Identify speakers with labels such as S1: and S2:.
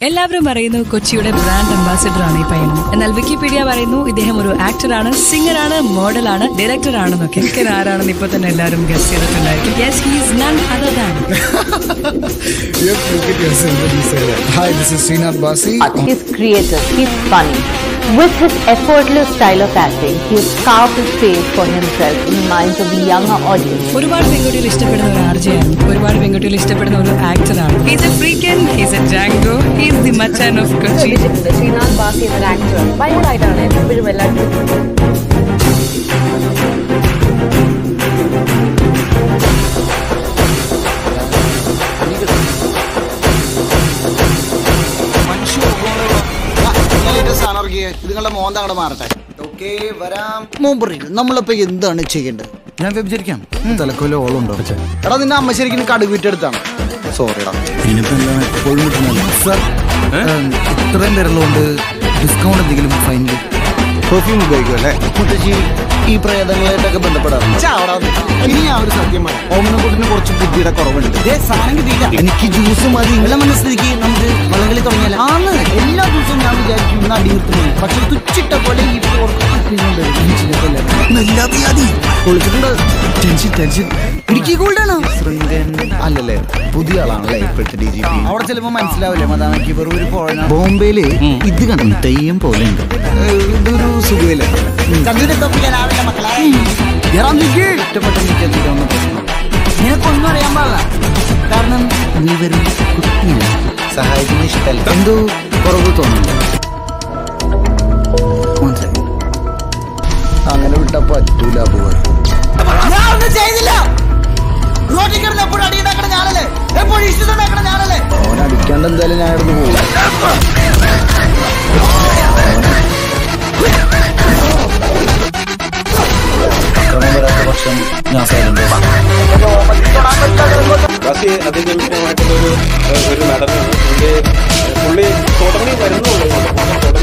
S1: എല്ലാവരും പറയുന്നു കൊച്ചിയുടെ ബ്രാൻഡ് അംബാസിഡർ ആണ് ഈ പയ്യൻ എന്നാൽ വിക്കിപീഡിയ പറയുന്നു ഇദ്ദേഹം ഒരു ആക്ടറാണ് സിംഗറാണ് മോഡലാണ് ഡയറക്ടർ ആണെന്നൊക്കെ എനിക്ക് ആരാണെന്ന് ഇപ്പൊ തന്നെ എല്ലാവരും ഗസ് ചെയ്തിട്ടുണ്ടായിരിക്കും yes he's none other than
S2: You have to look at yourself when you say that. Hi, this is Srinath Basi.
S3: He's creative. He's funny. With his effortless style of acting, he has carved a space for himself in the minds of the younger audience.
S1: ഒരുപാട് പെൺകുട്ടികൾ ഇഷ്ടപ്പെടുന്ന ഒരു ആർജയാണ് ഒരുപാട് പെൺകുട്ടികൾ ഇഷ്ടപ്പെടുന്ന ഒരു ആക്ടറാണ് he's a ഫ്രീക്കൻ ഹീസ് എ ജാങ്കോ ഹീസ് ദി മച്ചാൻ ഓഫ് കൊച്ചി
S4: ശ്രീനാഥ് ബാസി എന്നൊരു ആക്ടർ ഭയങ്കരമായിട്ടാണ് എപ്പോഴും എല്ലാവരും
S5: ഇത് നിങ്ങളുടെ മോന്ത അങ്ങോട്ട് മാറട്ടെ ഓക്കെ വരാം മൂപ്പറി നമ്മളിപ്പോ എന്താണ് ചെയ്യേണ്ടത് ഞാൻ വ്യഭിചരിക്കാം തലക്കൊല്ല ഓളുണ്ടോ എടാ നിന്റെ അമ്മ ശരിക്കും കടുക് വിറ്റെടുത്താണ് സോറിടാ സർ ഇത്രയും പേരുള്ളതുകൊണ്ട് ഡിസ്കൗണ്ട് എന്തെങ്കിലും ഫൈനൽ പെർഫ്യൂം ഉപയോഗിക്കും അല്ലേ മുത്തശ്ശി ഈ പ്രേതങ്ങളായിട്ടൊക്കെ ബന്ധപ്പെടാറുണ്ട് ഇനി ആ ഒരു സത്യം ഓമനക്കൂട്ടിന് കുറച്ച് ബുദ്ധിയുടെ കുറവുണ്ട് എനിക്ക് ജ്യൂസ് മതി നിങ്ങളെ മനസ്സിലേക്ക് നമുക്ക് വള്ളംകളി തുടങ്ങിയാലോ ആണ് എല്ലാ ദിവസവും ഞാൻ വിചാരിക്കും ഇന്ന് അടി നിർത്തുന്നു പക്ഷെ തുച്ചിട്ട പോലെ ഈ പൊളിച്ചിട്ടുണ്ട് ടെൻഷൻ ടെൻഷൻ ഇടുക്കി ഗോൾഡാണ് അല്ലല്ലേ പുതിയ ആളാണല്ലേ ഇപ്പോഴത്തെ ഡി ജി പി അവിടെ ചെല്ലുമ്പോ മനസ്സിലാവില്ലേ മതാമയ്ക്ക് വെറും ഒരു പോഴ ബോംബെയില് ഇത് കണ്ടു തെയ്യം പോലെ ഉണ്ട് ഇതൊരു സുഖമില്ല ഇഷ്ടപ്പെട്ട നിൽക്കത്തില്ല നിനക്കൊന്നും അറിയാൻ പാടില്ല കാരണം നീ വെറും കുട്ടിയാണ് സഹായിക്കുന്ന ഇഷ്ടമല്ല എന്തോ കുറവ് തോന്നുന്നു മനസ്സിലായി അങ്ങനെ വിട്ടാ പറ്റൂല പോവാൻ ഞാൻ ഒന്നും ചെയ്തില്ല റോട്ടിൽ കിടന്ന് എപ്പോഴും അടി ഉണ്ടാക്കണ ഞാനല്ലേ എപ്പോഴും ഇഷ്ടം ഉണ്ടാക്കണ ഞാനല്ലേ അവൻ അടിക്കാണ്ട് എന്തായാലും ഞാൻ ഇവിടുന്ന് പോകും അക്രമം വരാത്ത പക്ഷം ഞാൻ സൈലന്റ്
S6: ബാസി അതിഗംഭീരമായിട്ടുള്ള ഒരു ഒരു നടനാണ് പുള്ളി പുള്ളി തുടങ്ങി വരുന്നുള്ളൂ